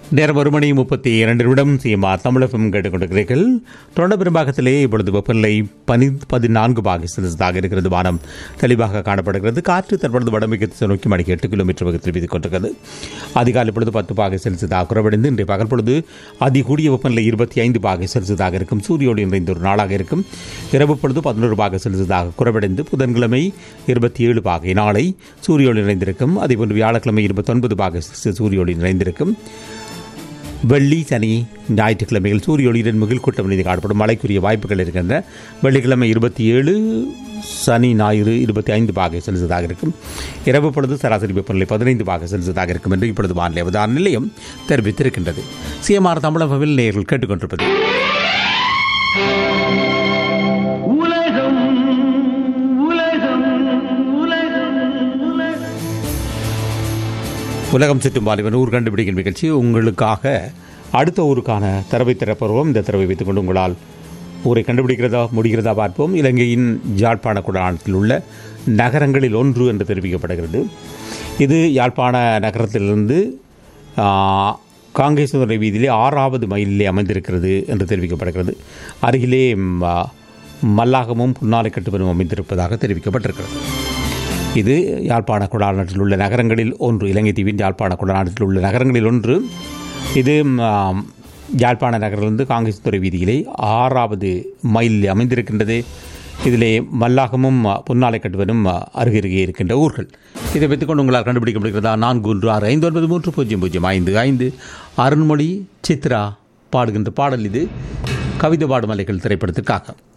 நேரம் ஒரு மணி முப்பத்தி இரண்டு நிமிடம் சீமா தமிழகம் கேட்டுக்கொண்டிருக்கிறீர்கள் தொடர் பெரும்பாகத்திலே இப்பொழுது வெப்பநிலை பனி பதினான்கு பாகி செல்சியஸாக இருக்கிறது வானம் தெளிவாக காணப்படுகிறது காற்று தற்பொழுது வடமிற்கு திசை நோக்கி மணிக்கு எட்டு கிலோமீட்டர் வேகத்தில் வீசிக் கொண்டிருக்கிறது அதிகாலை பொழுது பத்து பாகை செல்சியஸாக குறைவடைந்து இன்றைய பகல் பொழுது அதிகூடிய வெப்பநிலை இருபத்தி ஐந்து பாகை செல்சியஸாக இருக்கும் சூரியோடு நிறைந்த ஒரு நாளாக இருக்கும் இரவு பொழுது பதினோரு பாகை செல்சியஸாக குறைவடைந்து புதன்கிழமை இருபத்தி ஏழு பாகை நாளை சூரியோடு நிறைந்திருக்கும் அதேபோன்று வியாழக்கிழமை இருபத்தொன்பது பாகை செல்சியஸ் சூரியோடு நிறைந்திருக்கும் வெள்ளி சனி ஞாயிற்றுக்கிழமைகள் சூரிய ஒளியுடன் மிகில் கூட்டம் மீது காணப்படும் மழைக்குரிய வாய்ப்புகள் இருக்கின்றன வெள்ளிக்கிழமை இருபத்தி ஏழு சனி ஞாயிறு இருபத்தி ஐந்து பாகை செல்சியஸாக இருக்கும் இரவு பொழுது சராசரி வெப்பநிலை பதினைந்து பாகை செல்சியஸாக இருக்கும் என்று இப்பொழுது வானிலை அவதான நிலையம் தெரிவித்திருக்கின்றது சிஎம்ஆர் தமிழகவில் நேர்கள் கேட்டுக்கொண்டிருப்பது உலகம் உலகம் உலகம் உலகம் உலகம் சுற்றும் வாலிபன் ஊர் கண்டுபிடிக்கும் நிகழ்ச்சி உங்களுக்காக அடுத்த ஊருக்கான தரவை திறப்பருவோம் இந்த தரவை வைத்துக்கொண்டு உங்களால் ஊரை கண்டுபிடிக்கிறதா முடிகிறதா பார்ப்போம் இலங்கையின் யாழ்ப்பாண குடானத்தில் உள்ள நகரங்களில் ஒன்று என்று தெரிவிக்கப்படுகிறது இது யாழ்ப்பாண நகரத்திலிருந்து ஆ, காங்கேசதுரை வீதியிலே ஆறாவது மைலிலே அமைந்திருக்கிறது என்று தெரிவிக்கப்படுகிறது அருகிலே ம், ஆ, மல்லாகமும் புன்னாலை கட்டுவனும் அமைந்திருப்பதாக தெரிவிக்கப்பட்டிருக்கிறது இது யாழ்ப்பாண குடாநாட்டில் உள்ள நகரங்களில் ஒன்று இலங்கை தீவின் யாழ்ப்பாண குடாநாட்டில் உள்ள நகரங்களில் ஒன்று இது ஆம், யாழ்ப்பாண நகரிலிருந்து காங்கேசத்துறை வீதியிலே ஆறாவது மைலில் அமைந்திருக்கின்றது இதிலே மல்லாகமும் புன்னாலை கட்டுவனும் அருகருகே இருக்கின்ற ஊர்கள் இதை வைத்துக்கொண்டு உங்களால் கண்டுபிடிக்க முடிகிறதா நான்கு ஒன்று ஆறு ஐந்து ஒன்பது மூன்று பூஜ்ஜியம் பூஜ்ஜியம் ஐந்து ஐந்து அருண்மொழி சித்ரா பாடுகின்ற பாடல் இது கவிதை பாடும் மலைகள் திரைப்படத்திற்காக